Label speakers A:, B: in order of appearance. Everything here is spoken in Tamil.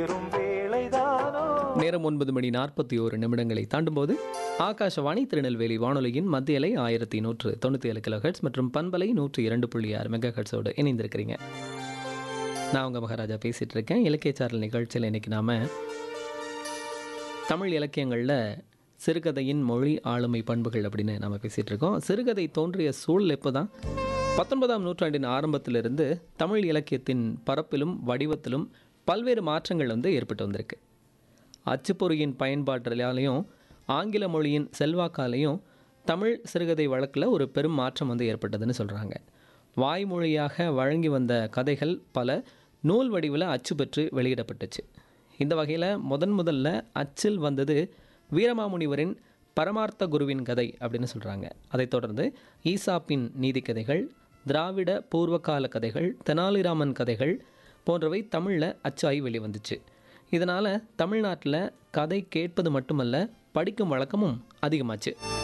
A: நேரம் ஒன்பது மணி நாற்பத்தி ஓரு நிமிடங்களை தாண்டும்போது ஆகாஷவாணி திருநெல்வேலி வானொலியின் மத்திய அலை ஆயிரத்தி நூற்று தொண்ணூற்றி ஏழு கிலோஹெட்ஸ் மற்றும் பண்பலை நூற்று இரண்டு புள்ளி ஆறு மெகா ஹெட்ஸோடு இணைந்திருக்கிறீங்க நான் உங்கள் மகாராஜா பேசிகிட்டு இருக்கேன் இலக்கிய சாரல் நிகழ்ச்சியில் இன்றைக்கி நாம் தமிழ் இலக்கியங்களில் சிறுகதையின் மொழி ஆளுமை பண்புகள் அப்படின்னு நம்ம பேசிகிட்டு இருக்கோம் சிறுகதை தோன்றிய சூழல் எப்போ தான் பத்தொன்பதாம் நூற்றாண்டின் ஆரம்பத்திலிருந்து தமிழ் இலக்கியத்தின் பரப்பிலும் வடிவத்திலும் பல்வேறு மாற்றங்கள் வந்து ஏற்பட்டு வந்திருக்கு அச்சுப்பொறியின் பயன்பாட்டிலாலையும் ஆங்கில மொழியின் செல்வாக்காலையும் தமிழ் சிறுகதை வழக்கில் ஒரு பெரும் மாற்றம் வந்து ஏற்பட்டதுன்னு சொல்கிறாங்க வாய்மொழியாக வழங்கி வந்த கதைகள் பல நூல் வடிவில் அச்சு பெற்று வெளியிடப்பட்டுச்சு இந்த வகையில் முதன் முதல்ல அச்சில் வந்தது வீரமாமுனிவரின் பரமார்த்த குருவின் கதை அப்படின்னு சொல்கிறாங்க அதைத் தொடர்ந்து ஈசாப்பின் நீதி கதைகள் திராவிட பூர்வகால கதைகள் தெனாலிராமன் கதைகள் போன்றவை தமிழில் அச்சாகி வெளிவந்துச்சு இதனால் தமிழ்நாட்டில் கதை கேட்பது மட்டுமல்ல படிக்கும் வழக்கமும் அதிகமாச்சு